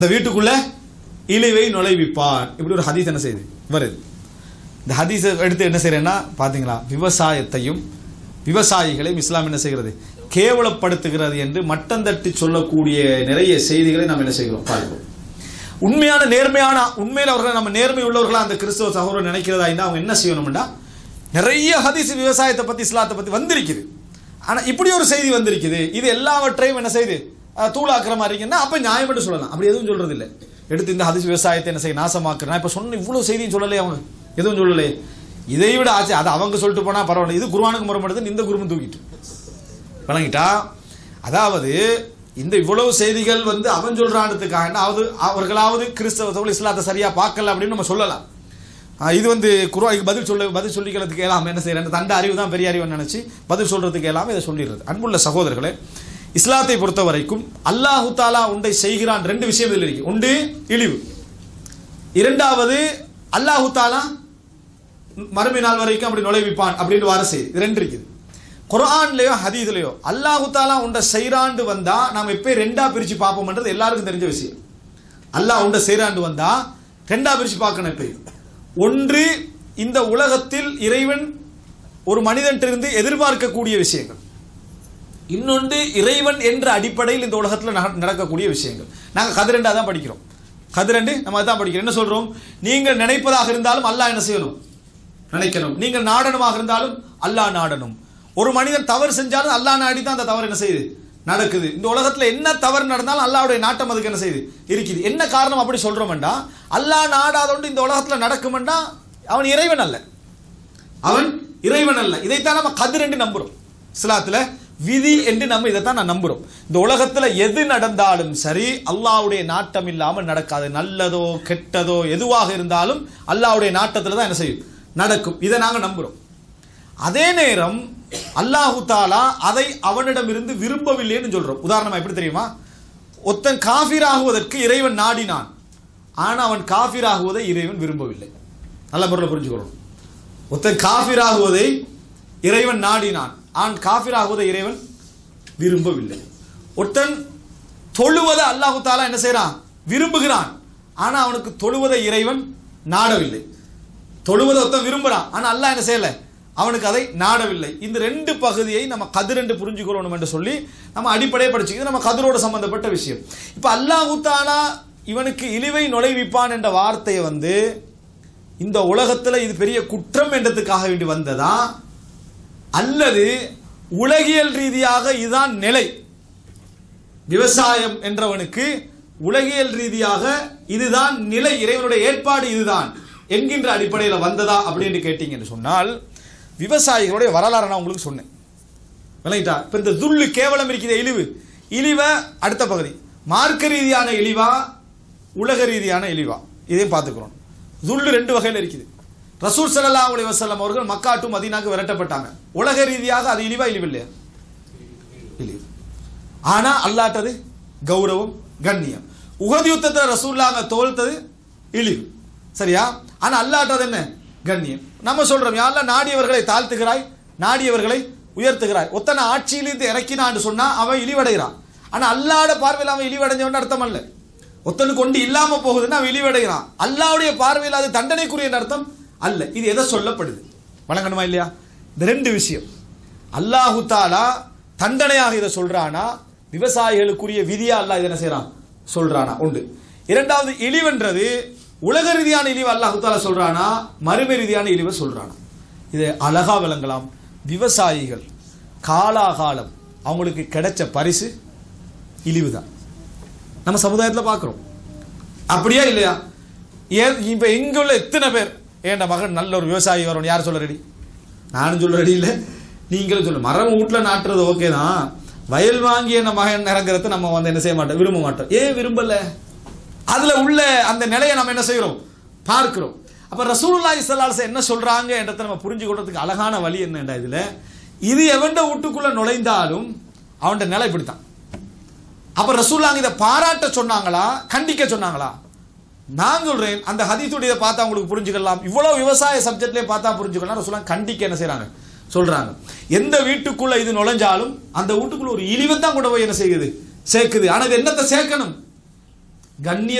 இந்த வீட்டுக்குள்ள இழிவை நுழைவிப்பான் இப்படி ஒரு ஹதீஸ் என்ன செய்யுது வருது இந்த ஹதீஸை எடுத்து என்ன செய்யறேன்னா பாத்தீங்களா விவசாயத்தையும் விவசாயிகளையும் இஸ்லாம் என்ன செய்கிறது கேவலப்படுத்துகிறது என்று மட்டம் தட்டி சொல்லக்கூடிய நிறைய செய்திகளை நாம் என்ன செய்கிறோம் பார்க்கிறோம் உண்மையான நேர்மையான உண்மையில் அவர்கள் நம்ம நேர்மை உள்ளவர்களா அந்த கிறிஸ்தவ சகோதரர் நினைக்கிறதா இருந்தா அவங்க என்ன செய்யணும்னா நிறைய ஹதீஸ் விவசாயத்தை பத்தி இஸ்லாத்தை பத்தி வந்திருக்குது ஆனா இப்படி ஒரு செய்தி வந்திருக்குது இது எல்லாவற்றையும் என்ன செய்யுது அஹ், தூளாக்குற மாதிரி இருக்குன்னா அப்ப நியாயம் என்று சொல்லலாம் அப்படி எதுவும் சொல்றது இல்லை எடுத்து இந்த ஹதீஸ் விவசாயத்தை என்ன செய்ய நாசமாக்குறேன் நான் இப்ப சொன்ன இவ்வளவு செய்தியும் சொல்லலையே அவங்க எதுவும் சொல்லலையே இதை விட ஆச்சு அது அவங்க சொல்லிட்டு போனா பரவாயில்ல இது குருவானுக்கு முறைப்படுது இந்த குருமன் தூக்கிட்டு வழங்கிட்டா அதாவது இந்த இவ்வளவு செய்திகள் வந்து அவன் சொல்றான்றதுக்காக அதாவது அவர்களாவது கிறிஸ்தவ இஸ்லாத்தை சரியா பார்க்கல அப்படின்னு நம்ம சொல்லலாம் ஆஹ் இது வந்து குருவாய்க்கு பதில் சொல்ல பதில் சொல்லிக்கிறதுக்கு இயலாம என்ன செய்யறேன் தண்ட அறிவு தான் பெரிய அறிவுன்னு நினைச்சு பதில் சொல்றதுக்கு இயலாம இதை சொல்லிடுறது அன்புள்ள சகோதரர்களே இஸ்லாத்தை பொறுத்த வரைக்கும் அல்லாஹு தாலா உண்டை செய்கிறான் ரெண்டு விஷயம் இதில் இருக்கு உண்டு இழிவு இரண்டாவது அல்லாஹு தாலா மறுமை நாள் வரைக்கும் அப்படி நுழைவிப்பான் அப்படின்னு வர செய்தி இது ரெண்டு இருக்குது குர்ஆன்லயோ ஹதீஸ்லயோ அல்லாஹு தாலா உண்ட செய்றாண்டு வந்தா நாம் எப்பயும் ரெண்டா பிரிச்சு பார்ப்போம்ன்றது எல்லாருக்கும் தெரிஞ்ச விஷயம் அல்லாஹ் உண்ட செய்றாண்டு வந்தா ரெண்டா பிரிச்சு பார்க்கணும் எப்பயும் ஒன்று இந்த உலகத்தில் இறைவன் ஒரு மனிதன்ட்டிருந்து எதிர்பார்க்கக்கூடிய விஷயங்கள் இன்னொன்று இறைவன் என்ற அடிப்படையில் இந்த உலகத்தில் நட- நடக்கக்கூடிய விஷயங்கள் நாங்கள் கதிரெண்டா தான் படிக்கிறோம் கதிரெண்டு நம்ம அதான் படிக்கிறோம் என்ன சொல்றோம் நீங்கள் நினைப்பதாக இருந்தாலும் அல்லாஹ் என்ன செய்யணும் நினைக்கணும் நீங்கள் நாடனமாக இருந்தாலும் அல்லாஹ் நாடணும் ஒரு மனிதன் தவறு செஞ்சாலும் அல்லாஹ் நாடி தான் அந்த தவறு என்ன செய்யுது நடக்குது இந்த உலகத்துல என்ன தவறு நடந்தாலும் அல்லாஹ்வுடைய நாட்டம் அதுக்கு என்ன செய்யுது இருக்குது என்ன காரணம் அப்படி சொல்றோம்டா அல்லாஹ் நாடாதொண்டு இந்த உலகத்துல நடக்குமெண்டா அவன் இறைவன் அல்ல அவன் இறைவன் அல்ல இதைத்தான் நம்ம கதிர் என்று நம்புறோம் இஸ்லாத்துல விதி என்று நம்ம இதைத்தான் நான் நம்புறோம் இந்த உலகத்துல எது நடந்தாலும் சரி அல்லாஹ்வுடைய நாட்டம் இல்லாமல் நடக்காது நல்லதோ கெட்டதோ எதுவாக இருந்தாலும் அல்லாஹ்வுடைய நாட்டத்துல தான் என்ன செய்யும் நடக்கும் இதை நாங்க நம்புறோம் அதே நேரம் அல்லாஹு தாலா அதை அவனிடமிருந்து விரும்பவில்லைன்னு சொல்றோம் உதாரணமா எப்படி தெரியுமா ஒருத்தன் காஃபிராகுவதற்கு இறைவன் நாடினான் ஆனா அவன் காஃபிராகுவதை இறைவன் விரும்பவில்லை நல்ல முறையில் புரிஞ்சுக்கணும் ஒருத்தன் காஃபிராகுவதை இறைவன் நாடினான் ஆன் காஃபிராகுவதை இறைவன் விரும்பவில்லை ஒருத்தன் தொழுவதை அல்லாஹு தாலா என்ன செய்றான் விரும்புகிறான் ஆனா அவனுக்கு தொழுவதை இறைவன் நாடவில்லை தொழுவதை ஒருத்தன் விரும்புறான் ஆனா அல்லாஹ் என்ன செய்யல அவனுக்கு அதை நாடவில்லை இந்த ரெண்டு பகுதியை நம்ம கதிரென்று புரிஞ்சுக்கிறோம் என்று சொல்லி நம்ம அடிப்படையை படிச்சுக்கிறது நம்ம கதிரோட சம்பந்தப்பட்ட விஷயம் இப்ப அல்லாஹு தாலா இவனுக்கு இழிவை நுழைவிப்பான் என்ற வார்த்தையை வந்து இந்த உலகத்துல இது பெரிய குற்றம் என்றதுக்காக வேண்டி வந்ததா அல்லது உலகியல் ரீதியாக இதுதான் நிலை விவசாயம் என்றவனுக்கு உலகியல் ரீதியாக இதுதான் நிலை இறைவனுடைய ஏற்பாடு இதுதான் என்கின்ற அடிப்படையில் வந்ததா அப்படின்னு கேட்டீங்கன்னு சொன்னால் விவசாயிகளுடைய வரலாறு நான் உங்களுக்கு சொன்னேன் விளங்கிட்டா இப்ப இந்த துள்ளு கேவலம் இருக்கிற இழிவு இழிவ அடுத்த பகுதி மார்க்க ரீதியான இழிவா உலக ரீதியான இழிவா இதையும் பார்த்துக்கிறோம் துள்ளு ரெண்டு வகையில் இருக்குது ரசூல் ஸல்லல்லாஹு அலைஹி வஸல்லம் அவர்கள் மக்கா டு மதீனாக்கு விரட்டப்பட்டாங்க உலக ரீதியாக அது இழிவா இழிவு இல்லையா இழிவு ஆனா அல்லாட்டது கௌரவம் கண்ணியம் உகது யுத்தத்தை ரசூல்லாங்க தோல்த்தது இழிவு சரியா ஆனா அல்லாட்டது என்ன கண்ணியம் நம்ம சொல்றோம் யாரெல்லாம் நாடியவர்களை தாழ்த்துகிறாய் நாடியவர்களை உயர்த்துகிறாய் ஒத்தனை ஆட்சியிலிருந்து இறக்கினான்னு சொன்னா அவன் இழிவடைகிறான் ஆனா அல்லாட பார்வையில் அவன் இழிவடைஞ்சவன் அர்த்தம் அல்ல ஒத்தனுக்கு கொண்டு இல்லாம போகுதுன்னா அவன் இழிவடைகிறான் அல்லாவுடைய பார்வையில் அது தண்டனைக்குரிய அர்த்தம் அல்ல இது எதை சொல்லப்படுது வழங்கணுமா இல்லையா இந்த ரெண்டு விஷயம் அல்லாஹு தாலா தண்டனையாக இதை சொல்றானா விவசாயிகளுக்குரிய விதியா அல்லாஹ் இதை என்ன செய்றான் சொல்றானா உண்டு இரண்டாவது இழிவென்றது உலக ரீதியான இழிவு அல்லாஹு தாலா சொல்றானா மறுமை ரீதியான இழிவை சொல்றானா இது அழகா விளங்கலாம் விவசாயிகள் காலாகாலம் அவங்களுக்கு கிடைச்ச பரிசு இழிவு தான் நம்ம சமுதாயத்தில் பார்க்குறோம் அப்படியா இல்லையா ஏன் இப்போ இங்க உள்ள எத்தனை பேர் ஏன்டா மகன் நல்ல ஒரு விவசாயி வரணும் யார் சொல்ல ரெடி நானும் சொல்ல ரெடி இல்லை நீங்களும் சொல்ல மரம் வீட்டில் நாட்டுறது ஓகே தான் வயல் வாங்கி என்ன மகன் இறங்குறது நம்ம வந்து என்ன செய்ய மாட்டோம் விரும்ப மாட்டோம் ஏன் விரும்பல அதுல உள்ள அந்த நிலையை நம்ம என்ன செய்கிறோம் பார்க்கிறோம் அப்ப ரசூலுல்லாஹி ஸல்லல்லாஹு அலைஹி வஸல்லம் என்ன சொல்றாங்க என்றதை நம்ம புரிஞ்சு கொள்றதுக்கு அழகான வழி என்னடா இதுல இது எவன்ட வீட்டுக்குள்ள நுழைந்தாலும் அவன்ட நிலை இப்படித்தான் அப்ப ரசூல்லாங்க இதை பாராட்ட சொன்னாங்களா கண்டிக்க சொன்னாங்களா நான் சொல்றேன் அந்த ஹதீத்துடைய பார்த்தா உங்களுக்கு புரிஞ்சுக்கலாம் இவ்வளவு விவசாய சப்ஜெக்ட்லயே பார்த்தா புரிஞ்சுக்கலாம் ரசூல்லாம் கண்டிக்க என்ன செய்றாங்க சொல்றாங்க எந்த வீட்டுக்குள்ள இது நுழைஞ்சாலும் அந்த வீட்டுக்குள்ள ஒரு இழிவை தான் கூட போய் என்ன செய்யுது சேர்க்குது ஆனா இது என்னத்தை சேர்க்கணும் கண்ணிய